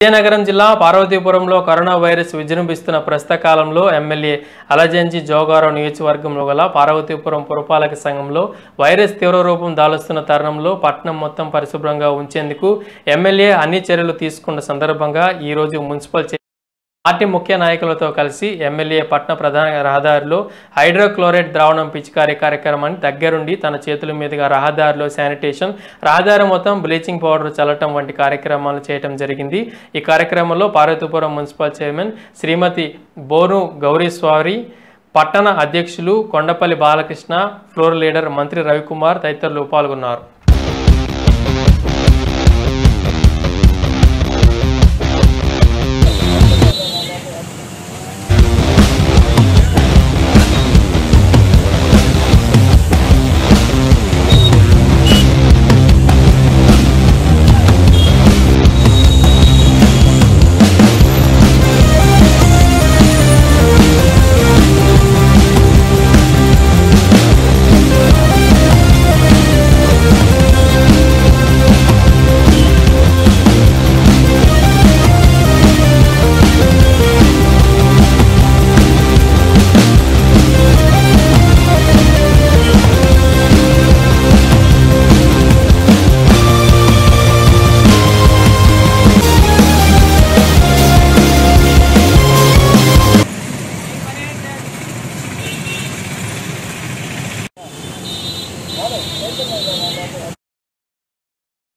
విజయనగరం జిల్లా పార్వతీపురంలో corona virus విజృంభిస్తున్న ప్రస్తుత కాలంలో ఎమ్మెల్యే అలజంచి జోగారావు నియోజకవర్గంలో గల పార్వతీపురం పురపాలక సంఘంలో వైరస్ తీవ్ర రూపం దాలుస్తున్న తరుణంలో పట్టణం మొత్తం పరిశుభ్రంగా ఉంచేందుకు ఎమ్మెల్యే అన్ని చర్యలు తీసుకున్న సందర్భంగా ఈరోజు మున్సిపల్ చే- పార్టీ ముఖ్య నాయకులతో కలిసి ఎమ్మెల్యే పట్న ప్రధాన రహదారిలో హైడ్రోక్లోరైడ్ ద్రావణం పిచికారీ కార్యక్రమాన్ని దగ్గరుండి తన చేతుల మీదుగా రహదారిలో శానిటేషన్ రహదారి మొత్తం బ్లీచింగ్ పౌడర్ చల్లటం వంటి కార్యక్రమాలు చేయటం జరిగింది ఈ కార్యక్రమంలో పార్వతీపురం మున్సిపల్ చైర్మన్ శ్రీమతి బోను గౌరీస్వారి పట్టణ అధ్యక్షులు కొండపల్లి బాలకృష్ణ ఫ్లోర్ లీడర్ మంత్రి రవికుమార్ తదితరులు పాల్గొన్నారు